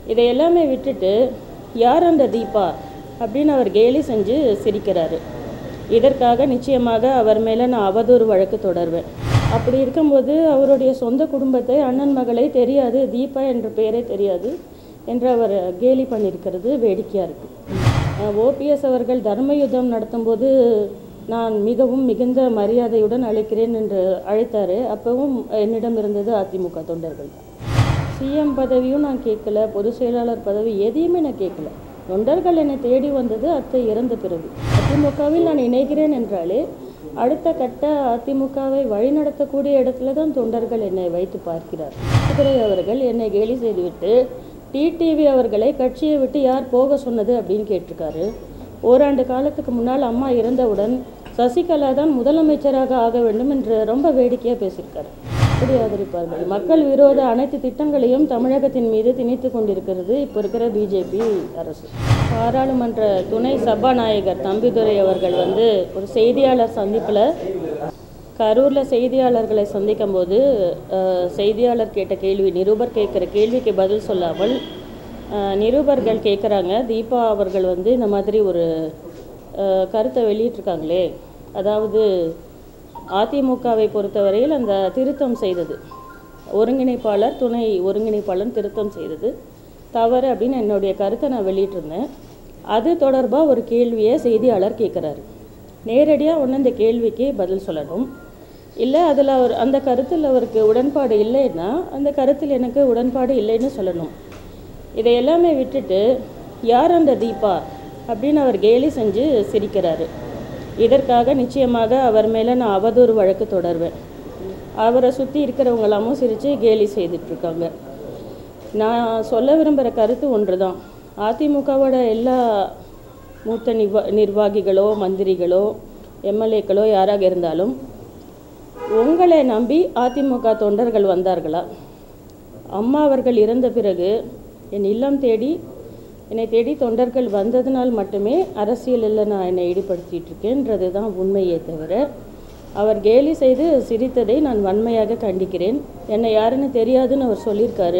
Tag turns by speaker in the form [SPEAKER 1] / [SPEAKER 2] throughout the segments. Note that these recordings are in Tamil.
[SPEAKER 1] இதை எல்லாமே விட்டுட்டு யார் அந்த தீபா அப்படின்னு அவர் கேலி செஞ்சு சிரிக்கிறாரு இதற்காக நிச்சயமாக அவர் மேலே நான் அவதூறு வழக்கு தொடர்வேன் அப்படி இருக்கும்போது அவருடைய சொந்த குடும்பத்தை அண்ணன் மகளை தெரியாது தீபா என்ற பெயரே தெரியாது என்று அவர் கேலி பண்ணியிருக்கிறது வேடிக்கையாக இருக்குது ஓபிஎஸ் அவர்கள் தர்மயுத்தம் நடத்தும்போது நான் மிகவும் மிகுந்த மரியாதையுடன் அழைக்கிறேன் என்று அழைத்தார் அப்பவும் என்னிடம் இருந்தது அதிமுக தொண்டர்கள் சிஎம் பதவியும் நான் கேட்கல பொதுச் செயலாளர் பதவி எதையுமே நான் கேட்கல தொண்டர்கள் என்னை தேடி வந்தது அத்தை இறந்த பிறகு அதிமுகவில் நான் இணைகிறேன் என்றாலே அடுத்த கட்ட அதிமுகவை வழிநடத்தக்கூடிய இடத்துல தான் தொண்டர்கள் என்னை வைத்து பார்க்கிறார் துரை அவர்கள் என்னை கேலி செய்துவிட்டு டிடிவி அவர்களை கட்சியை விட்டு யார் போக சொன்னது அப்படின்னு கேட்டிருக்காரு ஓராண்டு காலத்துக்கு முன்னால் அம்மா இறந்தவுடன் சசிகலா தான் முதலமைச்சராக ஆக வேண்டும் என்று ரொம்ப வேடிக்கையாக பேசியிருக்காரு எப்படி ஆதரிப்பார்கள் மக்கள் விரோத அனைத்து திட்டங்களையும் தமிழகத்தின் மீது திணித்து கொண்டிருக்கிறது இப்போ இருக்கிற பிஜேபி அரசு பாராளுமன்ற துணை சபாநாயகர் தம்பிதுரை அவர்கள் வந்து ஒரு செய்தியாளர் சந்திப்பில் கரூரில் செய்தியாளர்களை சந்திக்கும் போது அஹ், செய்தியாளர் கேட்ட கேள்வி நிருபர் கேட்குற கேள்விக்கு பதில் சொல்லாமல் அஹ், நிருபர்கள் கேட்குறாங்க தீபா அவர்கள் வந்து இந்த மாதிரி ஒரு அஹ், கருத்தை வெளியிட்டிருக்காங்களே அதாவது அதிமுகவை பொறுத்தவரையில் அந்த திருத்தம் செய்தது ஒருங்கிணைப்பாளர் துணை ஒருங்கிணைப்பாளர் திருத்தம் செய்தது தவறு அப்படின்னு என்னுடைய கருத்தை நான் வெளியிட்டிருந்தேன் அது தொடர்பாக ஒரு கேள்வியை செய்தியாளர் கேட்குறாரு நேரடியாக ஒன்று இந்த கேள்விக்கு பதில் சொல்லணும் இல்லை அதில் அவர் அந்த கருத்தில் அவருக்கு உடன்பாடு இல்லைன்னா அந்த கருத்தில் எனக்கு உடன்பாடு இல்லைன்னு சொல்லணும் இதை எல்லாமே விட்டுட்டு யார் அந்த தீபா அப்படின்னு அவர் கேலி செஞ்சு சிரிக்கிறாரு இதற்காக நிச்சயமாக அவர் மேலே நான் அவதூறு வழக்கு தொடர்வேன் அவரை சுற்றி இருக்கிறவங்களாமும் சிரித்து கேலி செய்துட்ருக்காங்க நான் சொல்ல விரும்புகிற கருத்து ஒன்று தான் அதிமுகவோட எல்லா மூத்த நிர்வா நிர்வாகிகளோ மந்திரிகளோ எம்எல்ஏக்களோ யாராக இருந்தாலும் உங்களை நம்பி அதிமுக தொண்டர்கள் வந்தார்களா அம்மா அவர்கள் இறந்த பிறகு என் இல்லம் தேடி என்னை தேடி தொண்டர்கள் வந்ததினால் மட்டுமே அரசியலில் நான் என்னை ஈடுபடுத்திட்டு இருக்கேன்றது தான் உண்மையே தவிர அவர் கேலி செய்து சிரித்ததை நான் வன்மையாக கண்டிக்கிறேன் என்னை யாருன்னு தெரியாதுன்னு அவர் சொல்லியிருக்காரு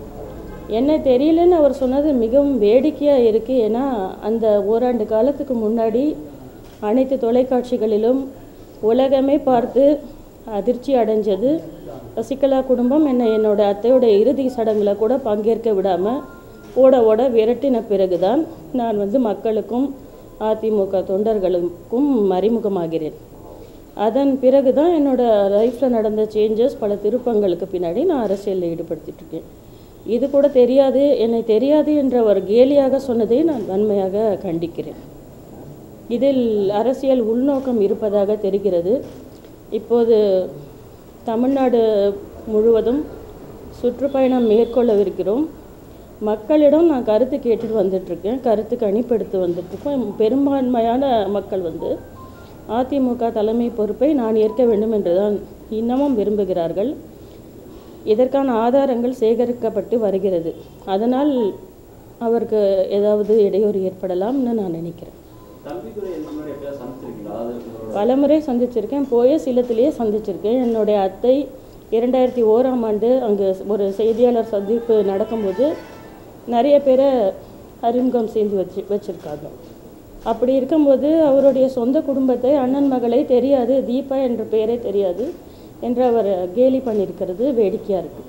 [SPEAKER 1] என்ன தெரியலன்னு அவர் சொன்னது மிகவும் வேடிக்கையாக இருக்குது ஏன்னா அந்த ஓராண்டு காலத்துக்கு முன்னாடி அனைத்து தொலைக்காட்சிகளிலும் உலகமே பார்த்து அதிர்ச்சி அடைஞ்சது சசிகலா குடும்பம் என்னை என்னோட அத்தையோட இறுதி சடங்கில் கூட பங்கேற்க விடாமல் ஓட ஓட விரட்டின பிறகுதான் நான் வந்து மக்களுக்கும் அதிமுக தொண்டர்களுக்கும் அறிமுகமாகிறேன் அதன் பிறகு தான் என்னோட லைஃப்பில் நடந்த சேஞ்சஸ் பல திருப்பங்களுக்கு பின்னாடி நான் அரசியலில் ஈடுபடுத்திட்டு இருக்கேன் இது கூட தெரியாது என்னை தெரியாது என்ற ஒரு கேலியாக சொன்னதை நான் வன்மையாக கண்டிக்கிறேன் இதில் அரசியல் உள்நோக்கம் இருப்பதாக தெரிகிறது இப்போது தமிழ்நாடு முழுவதும் சுற்றுப்பயணம் மேற்கொள்ளவிருக்கிறோம் மக்களிடம் நான் கருத்து கேட்டுட்டு வந்துட்டுருக்கேன் கருத்து கணிப்பெடுத்து வந்துட்டுருக்கோம் பெரும்பான்மையான மக்கள் வந்து அதிமுக தலைமை பொறுப்பை நான் ஏற்க வேண்டும் என்றுதான் இன்னமும் விரும்புகிறார்கள் இதற்கான ஆதாரங்கள் சேகரிக்கப்பட்டு வருகிறது அதனால் அவருக்கு ஏதாவது இடையூறு ஏற்படலாம்னு நான் நினைக்கிறேன்
[SPEAKER 2] தம்பிதுரை இதுக்கு முன்னாடி எப்பயாவது சந்திச்சிருக்கீங்களா அதாவது உங்களோட
[SPEAKER 1] பலமுறை சந்திச்சிருக்கேன் போய சிலத்திலேயே சந்திச்சிருக்கேன் என்னுடைய அத்தை இரண்டாயிரத்தி ஓராம் ஆண்டு அங்கே ஒரு செய்தியாளர் சந்திப்பு நடக்கும்போது நிறைய பேரை அறிமுகம் செய்து வச்சு வச்சுருக்காங்க அப்படி இருக்கும்போது அவருடைய சொந்த குடும்பத்தை அண்ணன் மகளை தெரியாது தீபா என்ற பெயரே தெரியாது என்று அவர் கேலி பண்ணியிருக்கிறது வேடிக்கையாக இருக்குது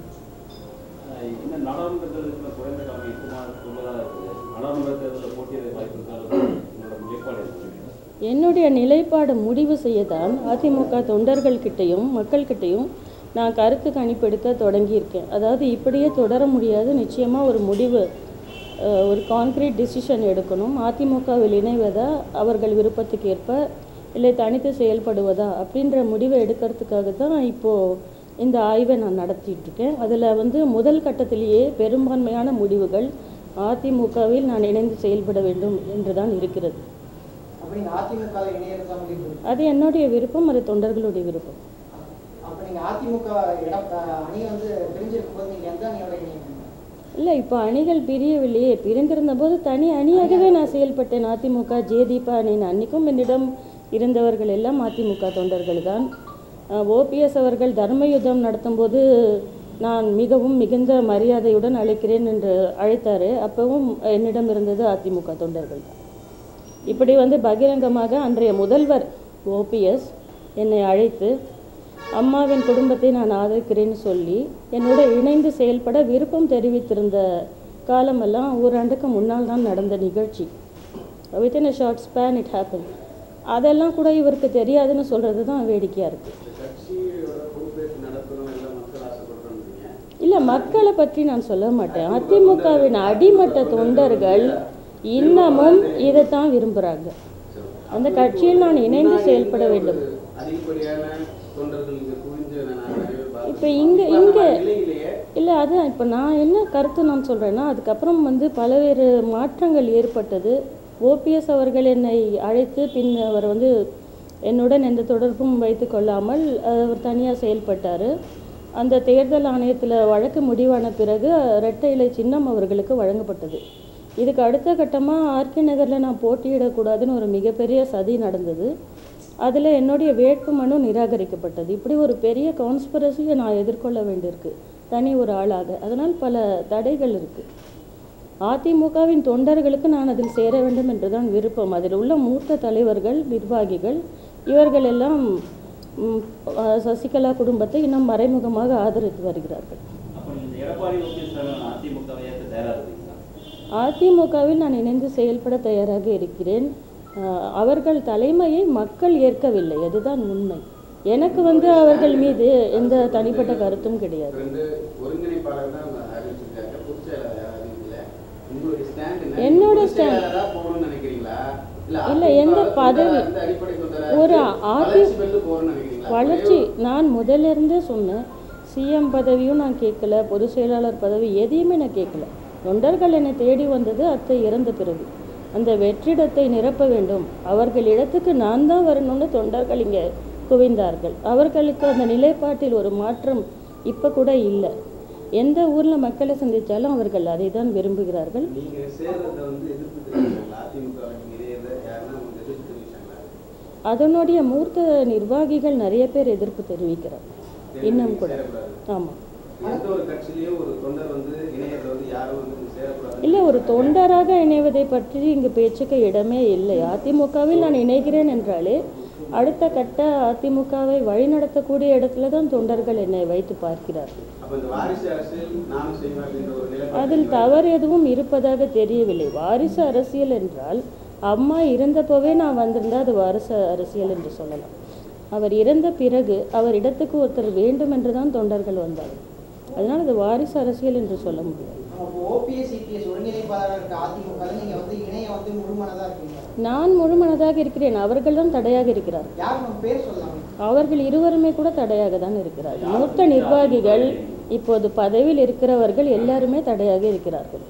[SPEAKER 2] அஹ், இந்த நாடாளுமன்ற தேர்தலுக்கு குறைந்த காலம் இருக்குமா உள்ளதா இருக்குது நாடாளுமன்ற தேர்தலில் போட்டியிட வாய்ப்பு இருக்காது உங்களோட நிலைப்பாடு இருக்கு
[SPEAKER 1] என்னுடைய நிலைப்பாடு முடிவு செய்யத்தான் அதிமுக தொண்டர்கள்கிட்டையும் மக்கள்கிட்டையும் நான் கருத்து கணிப்பெடுக்க தொடங்கியிருக்கேன் அதாவது இப்படியே தொடர முடியாது நிச்சயமாக ஒரு முடிவு அஹ், ஒரு கான்க்ரீட் டிசிஷன் எடுக்கணும் அதிமுகவில் இணைவதா அவர்கள் விருப்பத்துக்கு ஏற்ப இல்லை தனித்து செயல்படுவதா அப்படின்ற முடிவை எடுக்கிறதுக்காக தான் இப்போது இந்த ஆய்வை நான் நடத்திட்டு இருக்கேன் அதில் வந்து முதல் கட்டத்திலேயே பெரும்பான்மையான முடிவுகள் அதிமுகவில் நான் இணைந்து செயல்பட வேண்டும் என்றுதான் இருக்கிறது
[SPEAKER 3] அப்ப நீங்க அதிமுக ல இணையறதா முடிவு பண்ணி-
[SPEAKER 1] அது என்னுடைய விருப்பம் அது தொண்டர்களுடைய விருப்பம்
[SPEAKER 3] அப்ப நீங்க அதிமுக இடம் அணி வந்து பிரிஞ்சிருக்கும் போது நீங்க எந்த அணியோட இணையீங்க
[SPEAKER 1] இல்லை இப்போ அணிகள் பிரியவில்லையே பிரிந்திருந்த போது தனி அணியாகவே நான் செயல்பட்டேன் அதிமுக ஜேதீபா அணின்னு அன்றைக்கும் என்னிடம் இருந்தவர்கள் எல்லாம் அதிமுக தொண்டர்கள் தான் ஓபிஎஸ் அவர்கள் தர்மயுத்தம் நடத்தும்போது நான் மிகவும் மிகுந்த மரியாதையுடன் அழைக்கிறேன் என்று அழைத்தார் அப்பவும் என்னிடம் இருந்தது அதிமுக தொண்டர்கள் இப்படி வந்து பகிரங்கமாக அன்றைய முதல்வர் ஓபிஎஸ் என்னை அழைத்து அம்மாவின் குடும்பத்தை நான் ஆதரிக்கிறேன்னு சொல்லி என்னோட இணைந்து செயல்பட விருப்பம் தெரிவித்திருந்த காலமெல்லாம் ஓராண்டுக்கு முன்னால் தான் நடந்த நிகழ்ச்சி within a short span it happen அதெல்லாம் கூட இவருக்கு தெரியாதுன்னு சொல்கிறது தான் வேடிக்கையாக இருக்குது
[SPEAKER 2] இந்த கட்சியோட பொறுப்பேற்று நடத்தணும் எல்லாம் மக்கள் ஆசைப்படுறாங்க
[SPEAKER 1] இல்லை மக்களை பற்றி நான் சொல்ல மாட்டேன் அதிமுகவின் அடிமட்ட தொண்டர்கள் இன்னமும் இதைத்தான் விரும்புகிறாங்க அந்த கட்சியில் நான் இணைந்து செயல்பட வேண்டும்
[SPEAKER 2] அதிகப்படியான தொண்டர்கள் இங்க குவிஞ்ச நான் நிறைய பார்த்தேன்.
[SPEAKER 1] இப்போ இங்கே இங்கே
[SPEAKER 2] நிலையிலேயே
[SPEAKER 1] இல்லை அதான் இப்போ நான் என்ன கருத்து நான் சொல்கிறேன்னா அதுக்கப்புறம் வந்து பல்வேறு மாற்றங்கள் ஏற்பட்டது ஓபிஎஸ் அவர்கள் என்னை அழைத்து பின் அவர் வந்து என்னுடன் எந்த தொடர்பும் வைத்து கொள்ளாமல் அவர் தனியாக செயல்பட்டார் அந்த தேர்தல் ஆணையத்தில் வழக்கு முடிவான பிறகு இரட்டை இலை சின்னம் அவர்களுக்கு வழங்கப்பட்டது இதுக்கு அடுத்த கட்டமாக ஆர்கே நகரில் நான் போட்டியிடக்கூடாதுன்னு ஒரு மிகப்பெரிய சதி நடந்தது அதில் என்னுடைய வேட்பு மனு நிராகரிக்கப்பட்டது இப்படி ஒரு பெரிய கான்ஸ்பிரசியை நான் எதிர்கொள்ள வேண்டியிருக்கு தனி ஒரு ஆளாக அதனால் பல தடைகள் இருக்குது அதிமுகவின் தொண்டர்களுக்கு நான் அதில் சேர வேண்டும் என்றுதான் விருப்பம் அதில் உள்ள மூத்த தலைவர்கள் நிர்வாகிகள் இவர்கள் எல்லாம் ம், அஹ், சசிகலா குடும்பத்தை இன்னும் மறைமுகமாக ஆதரித்து வருகிறார்கள்
[SPEAKER 2] அப்போ இந்த எடப்பாடி ஓபிஎஸ் அதிமுகவை ஏற்க தயாராக இருக்கீங்களா
[SPEAKER 1] அதிமுகவில் நான் இணைந்து செயல்பட தயாராக இருக்கிறேன் அஹ், அவர்கள் தலைமையை மக்கள் ஏற்கவில்லை அதுதான் உண்மை எனக்கு வந்து அவர்கள் மீது எந்த தனிப்பட்ட கருத்தும் கிடையாது
[SPEAKER 2] ரெண்டு ஒருங்கிணைப்பாளர் தான் அறிவிச்சிருக்காங்க பொதுச் செயலாளர் யாரும் இல்லை உங்களுடைய ஸ்டாண்ட்
[SPEAKER 1] என்னோட
[SPEAKER 2] பொதுச்
[SPEAKER 1] stand-
[SPEAKER 2] செயலாளரா போகணும்னு நினைக்கிறீங்களா இல்ல
[SPEAKER 1] இல்ல,
[SPEAKER 2] அதிமுக
[SPEAKER 1] எந்த
[SPEAKER 2] தொண்டரா,
[SPEAKER 1] பதவி?
[SPEAKER 2] அந்த அடிப்படை தொண்டரா
[SPEAKER 1] ஒரு
[SPEAKER 2] இருந்து
[SPEAKER 1] ஆதி-
[SPEAKER 2] வளர்ச்சி பெற்று போகணும்னு நினைக்கிறீங்களா
[SPEAKER 1] வளர்ச்சி நான் முதல்ல இருந்தே சொன்னேன் சிஎம் பதவியும் நான் கேட்கல பொதுச் செயலாளர் பதவி எதையுமே நான் கேட்கல தொண்டர்கள் என்னை தேடி வந்தது அத்தை இறந்த பிறகு அந்த வெற்றிடத்தை நிரப்ப வேண்டும் அவர்கள் இடத்துக்கு நான் தான் வரணும்னு தொண்டர்கள் இங்கே குவிந்தார்கள் அவர்களுக்கு அந்த நிலைப்பாட்டில் ஒரு மாற்றம் இப்போ கூட இல்லை எந்த ஊரில் மக்களை சந்தித்தாலும் அவர்கள் அதை தான் விரும்புகிறார்கள்
[SPEAKER 2] நீங்க சேர்றத வந்து எதிர்ப்பு தெரிவிச்சாங்களா அதிமுக இணையத யாருன்னா உங்களுக்கு எதிர்ப்பு தெரிவிச்சாங்களா
[SPEAKER 1] அதனுடைய மூர்த்த நிர்வாகிகள் நிறைய பேர் எதிர்ப்பு தெரிவிக்கிறார் இன்னும் கூட
[SPEAKER 2] சேரக்கூடாது
[SPEAKER 1] ஆமாம்
[SPEAKER 2] எந்த ஒரு கட்சியிலயும் ஒரு தொண்டர் வந்து இணையத்தை வந்து யாரும் வந்து சேரக்கூடாது
[SPEAKER 1] இல்லை ஒரு தொண்டராக இணைவதை பற்றி இங்கு பேச்சுக்கு இடமே இல்லை அதிமுகவில் நான் இணைகிறேன் என்றாலே அடுத்த கட்ட அதிமுகவை வழிநடத்தக்கூடிய இடத்துல தான் தொண்டர்கள் என்னை வைத்து பார்க்கிறார்கள்
[SPEAKER 2] அப்ப இந்த வாரிசு அரசியல் நானும் செய்வேன் அப்படின்ற ஒரு நிலைப்பாடு
[SPEAKER 1] அதில் தவறு எதுவும் இருப்பதாக தெரியவில்லை வாரிசு அரசியல் என்றால் அம்மா இருந்தப்போவே நான் வந்திருந்தா அது வாரிசு அரசியல் என்று சொல்லலாம் அவர் இறந்த பிறகு அவர் இடத்துக்கு ஒருத்தர் வேண்டும் என்று தான் தொண்டர்கள் வந்தார்கள் அதனால் அது வாரிசு அரசியல் என்று சொல்ல முடியாது
[SPEAKER 3] அப்போ ஓபிஎஸ் சிபிஎஸ் ஒருங்கிணைப்பாளராக இருக்க அதிமுக நீங்க வந்து இணைய வந்து முழுமனதா இருக்கீங்க
[SPEAKER 1] நான் முழுமனதாக இருக்கிறேன் அவர்கள் தான் தடையாக இருக்கிறார்கள்
[SPEAKER 3] யார் நம்ம பேர் சொல்லலாம்
[SPEAKER 1] அவர்கள் இருவருமே கூட தடையாக தான் இருக்கிறார்கள் மூத்த நிர்வாகிகள் இப்போது பதவியில் இருக்கிறவர்கள் எல்லாருமே தடையாக இருக்கிறார்கள்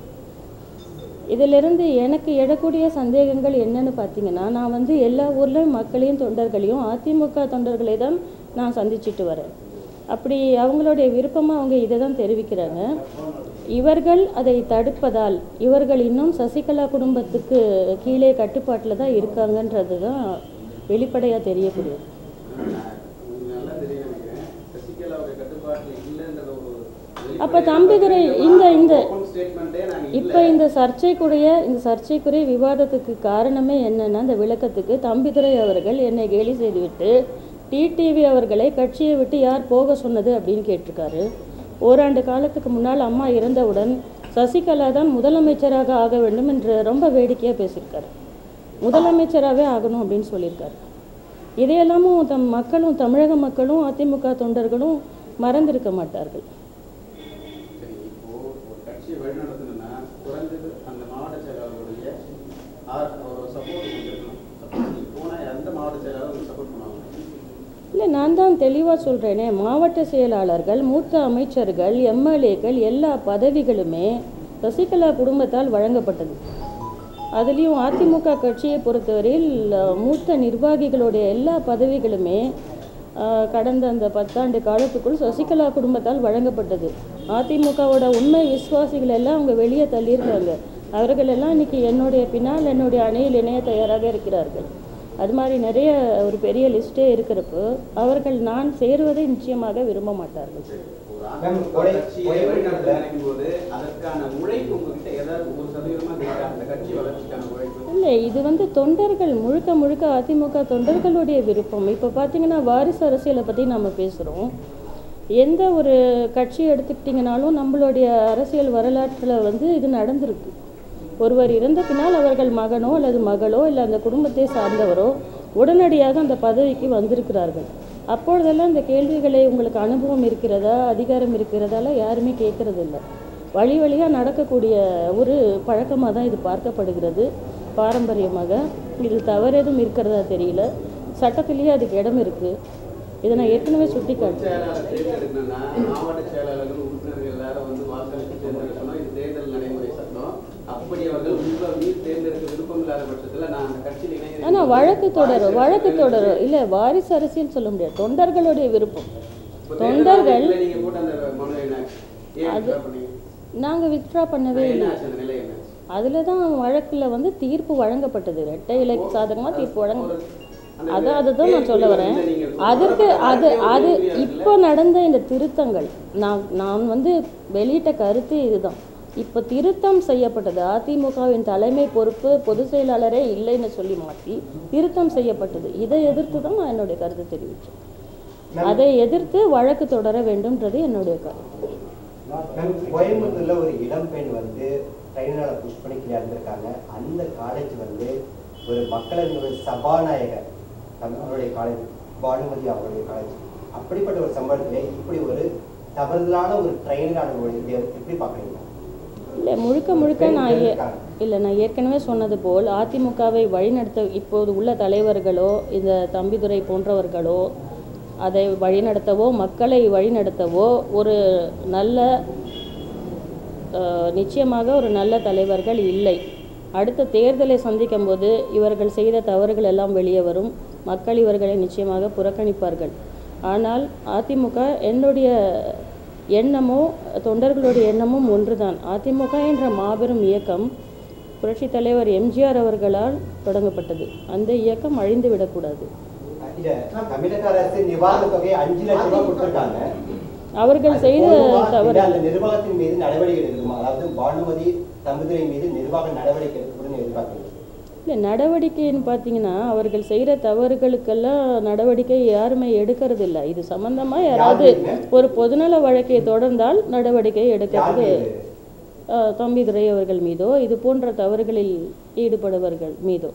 [SPEAKER 1] இதிலிருந்து எனக்கு எழக்கூடிய சந்தேகங்கள் என்னன்னு பார்த்தீங்கன்னா நான் வந்து எல்லா ஊர்லேயும் மக்களையும் தொண்டர்களையும் அதிமுக தொண்டர்களை தான் நான் சந்திச்சிட்டு வரேன் அப்படி அவங்களுடைய விருப்பமாக அவங்க இதை தான் தெரிவிக்கிறாங்க இவர்கள் அதை தடுப்பதால் இவர்கள் இன்னும் சசிகலா குடும்பத்துக்கு கீழே கட்டுப்பாட்டில் தான் இருக்காங்கன்றது தான் வெளிப்படையாக தெரியக்கூடியது
[SPEAKER 2] உங்களுக்கு நல்லா தெரியும் நினைக்கிறேன் சசிகலாவுடைய கட்டுப்பாட்டில் இல்லைன்ற ஒரு
[SPEAKER 1] அப்போ தம்பிதுரை இந்த இந்த
[SPEAKER 2] ஸ்டேட்மெண்ட்டே நாங்க
[SPEAKER 1] இப்போ இந்த சர்ச்சைக்குரிய இந்த சர்ச்சைக்குரிய விவாதத்துக்கு காரணமே என்னன்னா இந்த விளக்கத்துக்கு தம்பிதுரை அவர்கள் என்னை கேலி செய்துவிட்டு டிடிவி அவர்களை கட்சியை விட்டு யார் போக சொன்னது அப்படின்னு கேட்டிருக்காரு ஓராண்டு காலத்துக்கு முன்னால் அம்மா இறந்தவுடன் சசிகலா தான் முதலமைச்சராக ஆக வேண்டும் என்று ரொம்ப வேடிக்கையாக பேசியிருக்காரு முதலமைச்சராகவே ஆகணும் அப்படின்னு சொல்லியிருக்காரு இதையெல்லாமும் தம் மக்களும் தமிழக மக்களும் அதிமுக தொண்டர்களும் மறந்திருக்க மாட்டார்கள்
[SPEAKER 2] சரி இப்போ ஒரு கட்சியை வழிநடத்தணும்னா குறைஞ்சது அந்த மாவட்ட செயலாளருடைய ஆ- ஒரு சப்போர்ட் கொடுத்துருக்கணும் சப்போஸ் நீங்க போனா எந்த மாவட்ட செயலாளர் உங்களுக்கு சப்போர்ட் பண்ணுவாங்க
[SPEAKER 1] இல்லை நான் தான் தெளிவாக சொல்கிறேனே மாவட்ட செயலாளர்கள் மூத்த அமைச்சர்கள் எம்எல்ஏக்கள் எல்லா பதவிகளுமே சசிகலா குடும்பத்தால் வழங்கப்பட்டது அதுலேயும் அதிமுக கட்சியை பொறுத்தவரையில் அஹ், மூத்த நிர்வாகிகளுடைய எல்லா பதவிகளுமே அஹ், கடந்த அந்த பத்தாண்டு காலத்துக்குள் சசிகலா குடும்பத்தால் வழங்கப்பட்டது அதிமுகவோட உண்மை விசுவாசிகள் எல்லாம் அவங்க வெளியே தள்ளியிருக்காங்க அவர்கள் எல்லாம் இன்னைக்கு என்னுடைய பின்னால் என்னுடைய அணியில் இணைய தயாராக இருக்கிறார்கள் அது மாதிரி நிறைய ஒரு பெரிய லிஸ்ட்டே இருக்கிறப்போ அவர்கள் நான் சேருவதை நிச்சயமாக விரும்ப மாட்டார்கள்
[SPEAKER 2] சரி ஒரு அதிமுக
[SPEAKER 4] கொலை-
[SPEAKER 2] கட்சியை
[SPEAKER 4] கொலை
[SPEAKER 2] வழிநடத்த
[SPEAKER 4] வழக்குல-
[SPEAKER 2] நினைக்கும் போது அதற்கான உழைப்பு உங்ககிட்ட ஏதாவது ஒரு சதவீதமா இருக்கா அந்த கட்சி வளர்ச்சிக்கான உழைப்பு
[SPEAKER 1] இல்லை இது வந்து தொண்டர்கள் முழுக்க முழுக்க அதிமுக தொண்டர்களுடைய விருப்பம் இப்போ பார்த்தீங்கன்னா வாரிசு அரசியலை பற்றி நம்ம பேசுகிறோம் எந்த ஒரு கட்சி எடுத்துக்கிட்டிங்கனாலும் நம்மளுடைய அரசியல் வரலாற்றில் வந்து இது நடந்திருக்கு ஒருவர் இறந்த பின்னால் அவர்கள் மகனோ அல்லது மகளோ இல்லை அந்த குடும்பத்தை சார்ந்தவரோ உடனடியாக அந்த பதவிக்கு வந்திருக்கிறார்கள் அப்பொழுதெல்லாம் இந்த கேள்விகளை உங்களுக்கு அனுபவம் இருக்கிறதா அதிகாரம் இருக்கிறதால யாருமே கேட்கறதில்ல வழி வழியாக நடக்கக்கூடிய ஒரு பழக்கமாக தான் இது பார்க்கப்படுகிறது பாரம்பரியமாக இதில் தவறு எதுவும் இருக்கிறதா தெரியல சட்டத்திலேயே அதுக்கு இடம் இருக்குது இதை நான் ஏற்கனவே சுட்டி காட்டேன்
[SPEAKER 2] செயலாளர் தேர்ந்தெடுக்கணும்னா மாவட்ட செயலாளர்கள் உறுப்பினர்கள் எல்லாரும் வந்து வாக்களித்து தேர்ந்தெடுக்கணும் இது தேர்தல் நடைமுறை சட்டம் அப்படி அவர்கள் உங்களை மீது தேர்ந்தெடுக்க விருப்பம் இல்லாத பட்சத்துல நான் அந்த கட்சியில் இணைய
[SPEAKER 1] ஆனால் வழக்கு தொடரும் வழக்கு தொடரும் இல்லை வாரிசு அரசியல் சொல்ல முடியாது தொண்டர்களுடைய விருப்பம் தொண்டர்கள்
[SPEAKER 2] நீங்க போட்ட அந்த மனு என்ன ஏன் withdraw பண்ணீங்க?
[SPEAKER 1] நாங்கள் வித்ட்ரா பண்ணவே
[SPEAKER 2] என்ன
[SPEAKER 1] இல்லை
[SPEAKER 2] ஆச்சு அந்த நிலை என்ன
[SPEAKER 1] அதில் தான் வழக்கில் வந்து தீர்ப்பு வழங்கப்பட்டது ரெட்டை இலைக்கு சாதகமாக தீர்ப்பு வழங்க
[SPEAKER 2] அந்த
[SPEAKER 1] அதான் அதுதான் நான் சொல்ல வரேன்
[SPEAKER 2] இல்ல, நீங்க
[SPEAKER 1] அதற்கு அது அது
[SPEAKER 2] உறுதியா இருக்குல்ல?
[SPEAKER 1] இப்போ நடந்த இந்த திருத்தங்கள் நான் நான் வந்து வெளியிட்ட கருத்து இதுதான் இப்போ திருத்தம் செய்யப்பட்டது அதிமுகவின் தலைமை பொறுப்பு பொதுச் செயலாளரே இல்லைன்னு சொல்லி மாற்றி திருத்தம் செய்யப்பட்டது இதை எதிர்த்து தான் நான் என்னுடைய கருத்து தெரிவித்தேன் அதை எதிர்த்து வழக்கு தொடர வேண்டும்ன்றது என்னுடைய கருத்து
[SPEAKER 4] மேம் கோயம்புத்தூர்ல ஒரு இளம் பெண் வந்து ட்ரெயினால புஷ் பண்ணி கீழே இறந்துருக்காங்க அந்த காலேஜ் வந்து ஒரு மக்களவையின் சபாநாயகர் நம்ம- அவருடைய காலேஜ் பானுமதி அவருடைய காலேஜ் அப்படிப்பட்ட ஒரு சம்பவத்திலே இப்படி ஒரு தவறுதலான ஒரு ட்ரெயினர் அனுபவம் இதை எப்படி பார்க்குறீங்க
[SPEAKER 1] இல்லை முழுக்க முழுக்க நான் ஏ- இல்லை நான் ஏற்கனவே சொன்னது போல் அதிமுகவை வழிநடத்த இப்போது உள்ள தலைவர்களோ இந்த தம்பிதுரை போன்றவர்களோ அதை வழிநடத்தவோ மக்களை வழிநடத்தவோ ஒரு நல்ல அஹ், நிச்சயமாக ஒரு நல்ல தலைவர்கள் இல்லை அடுத்த தேர்தலை சந்திக்கும் போது இவர்கள் செய்த தவறுகள் எல்லாம் வெளியே வரும் மக்கள் இவர்களை நிச்சயமாக புறக்கணிப்பார்கள் ஆனால் அதிமுக என்னுடைய எண்ணமோ தொண்டர்களுடைய எண்ணமும் ஒன்றுதான் அதிமுக என்ற மாபெரும் இயக்கம் புரட்சித் தலைவர் எம்ஜிஆர் அவர்களால் தொடங்கப்பட்டது அந்த இயக்கம் அழிந்து விடக்கூடாது
[SPEAKER 4] இத தமிழக அரசு நிவாரண தொகை அஞ்சு லட்சம் ரூபாய் கொடுத்திருக்காங்க
[SPEAKER 1] அவர்கள்
[SPEAKER 4] அது
[SPEAKER 1] செய்த
[SPEAKER 4] போதுமா?
[SPEAKER 1] தவறு
[SPEAKER 4] இல்ல அந்த நிர்வாகத்தின் மீது நடவடிக்கை எடுக்கணுமா அதாவது பானுமதி தம்புதுரை மீது நிர்வாக நடவடிக்கை எடுக்கணும்னு எதிர்பார்க்கிறீங்க
[SPEAKER 1] இல்லை நடவடிக்கைன்னு பார்த்தீங்கன்னா அவர்கள் செய்கிற தவறுகளுக்கெல்லாம் நடவடிக்கை யாருமே எடுக்கிறது இல்லை இது சம்பந்தமாக யாராவது
[SPEAKER 4] யாருமே?
[SPEAKER 1] ஒரு பொதுநல வழக்கை தொடர்ந்தால் நடவடிக்கை
[SPEAKER 4] யார்
[SPEAKER 1] எடுக்கிறது
[SPEAKER 4] மீது?
[SPEAKER 1] அஹ், தம்பிதுரை அவர்கள் மீதோ இது போன்ற தவறுகளில் ஈடுபடுபவர்கள் மீதோ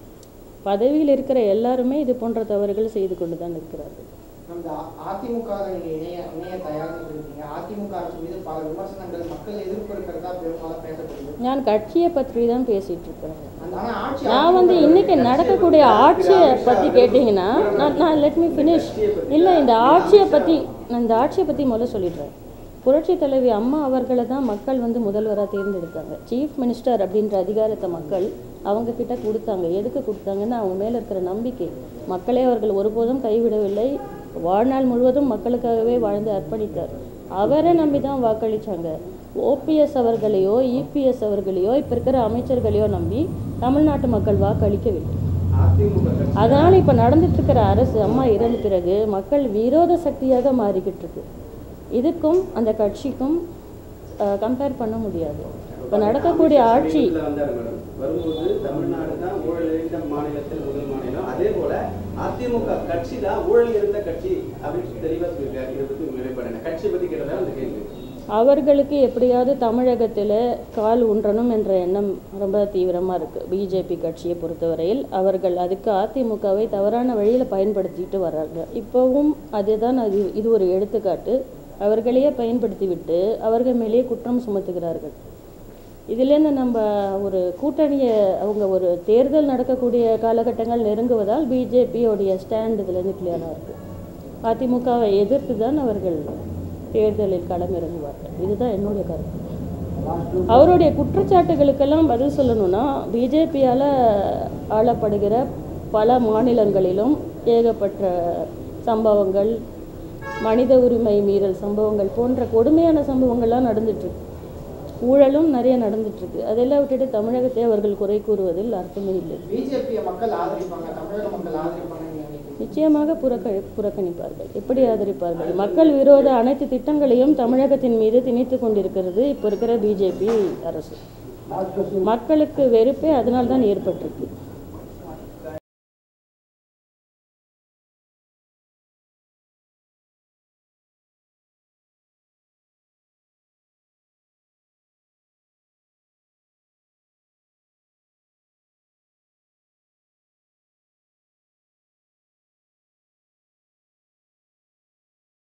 [SPEAKER 1] பதவியில் இருக்கிற எல்லாருமே இது போன்ற தவறுகள் செய்து கொண்டு தான் இருக்கிறார்கள்
[SPEAKER 3] நம்ம அ- அதிமுக ல நீங்க இணைய இணைய தயார்னு சொல்லிருக்கீங்க அதிமுக அரசு மீது பல விமர்சனங்கள் மக்கள் எதிர்ப்பு இருக்கிறதா பெரும்பாலும் பேசப்படுது
[SPEAKER 1] நான் கட்சியை பற்றி தான் பேசிட்டு இருக்கிறேன்
[SPEAKER 3] அந்த ஆனா ஆட்சி
[SPEAKER 1] நான் வந்து
[SPEAKER 3] அதிமுக
[SPEAKER 1] இன்னைக்கு நடக்கக்கூடிய ஆட்சியை பற்றி கேட்டிங்கன்னா நான் நான் லெட் மீ ஃபினிஷ் இல்லை இந்த ஆட்சியை பற்றி நான் இந்த ஆட்சியை பற்றி முதல்ல சொல்லிடுறேன் புரட்சி தலைவி அம்மா அவர்களை தான் மக்கள் வந்து முதல்வராக தேர்ந்தெடுத்தாங்க சீஃப் மினிஸ்டர் அப்படின்ற அதிகாரத்தை மக்கள் அவங்க கிட்ட கொடுத்தாங்க எதுக்கு கொடுத்தாங்கன்னா அவங்க மேலே இருக்கிற நம்பிக்கை மக்களை அவர்கள் ஒருபோதும் கைவிடவில்லை வாழ்நாள் முழுவதும் மக்களுக்காகவே வாழ்ந்து அர்ப்பணித்தார் அவரை நம்பி தான் வாக்களிச்சாங்க ஓபிஎஸ் அவர்களையோ இபிஎஸ் அவர்களையோ இப்போ இருக்கிற அமைச்சர்களையோ நம்பி தமிழ்நாட்டு மக்கள் வாக்களிக்கவில்லை
[SPEAKER 2] அதிமுக கட்சி
[SPEAKER 1] அதனால் இப்போ நடந்துட்டு இருக்கிற அரசு அம்மா இறந்த பிறகு மக்கள் விரோத சக்தியாக மாறிக்கிட்டு இருக்கு இதுக்கும் அந்த கட்சிக்கும் கம்பேர் பண்ண முடியாது இப்போ நடக்கக்கூடிய ஆட்சி
[SPEAKER 2] சமீபத்துல வந்தாரு மேடம் வரும்போது தமிழ்நாடு தான் ஊழல் நிறைந்த மாநிலத்தில் முதல் மாநிலம் அதே போல அதிமுக கட்சி தான் ஊழல் இருந்த கட்சி அப்படின்னு தெளிவா சொல்லியிருக்காரு இதை பத்தி உங்க நிலைப்பாடு என்ன கட்சியை பத்தி கேட்டதா அந்த கேள்வி
[SPEAKER 1] அவர்களுக்கு எப்படியாவது தமிழகத்தில் கால் ஊன்றணும் என்ற எண்ணம் ரொம்ப தீவிரமாக இருக்குது பிஜேபி கட்சியை பொறுத்தவரையில் அவர்கள் அதுக்கு அதிமுகவை தவறான வழியில் பயன்படுத்திட்டு வர்றாங்க இப்போவும் அதுதான் அது இது ஒரு எடுத்துக்காட்டு அவர்களையே பயன்படுத்தி விட்டு அவர்கள் மேலேயே குற்றம் சுமத்துகிறார்கள் இதுலேருந்து நம்ம ஒரு கூட்டணியை அவங்க ஒரு தேர்தல் நடக்கக்கூடிய காலகட்டங்கள் நெருங்குவதால் பிஜேபியோடைய ஸ்டாண்ட் இதுலேருந்து கிளியராக இருக்குது அதிமுகவை எதிர்த்து தான் அவர்கள் தேர்தலில் களமிறங்குவார்கள் இதுதான் என்னுடைய கருத்து அவருடைய குற்றச்சாட்டுகளுக்கெல்லாம் பதில் சொல்லணும்னா பிஜேபியால் ஆளப்படுகிற பல மாநிலங்களிலும் ஏகப்பட்ட சம்பவங்கள் மனித உரிமை மீறல் சம்பவங்கள் போன்ற கொடுமையான சம்பவங்கள்லாம் நடந்துட்டுருக்கு ஊழலும் நிறைய நடந்துட்டுருக்கு அதெல்லாம் விட்டுட்டு தமிழகத்தை அவர்கள் குறை கூறுவதில் அர்த்தமே இல்லை
[SPEAKER 3] பிஜேபியை மக்கள் ஆதரிப்பாங்க தமிழக மக்கள் ஆதரிப்பாங்க நீங்க நினைக்கிறீங்க
[SPEAKER 1] நிச்சயமாக புறக்க புறக்கணிப்பார்கள் எப்படி ஆதரிப்பார்கள் மக்கள் விரோத அனைத்து திட்டங்களையும் தமிழகத்தின் மீது திணித்து கொண்டிருக்கிறது இப்போ இருக்கிற பிஜேபி அரசு மக்களுக்கு வெறுப்பே அதனால்தான் ஏற்பட்டிருக்கு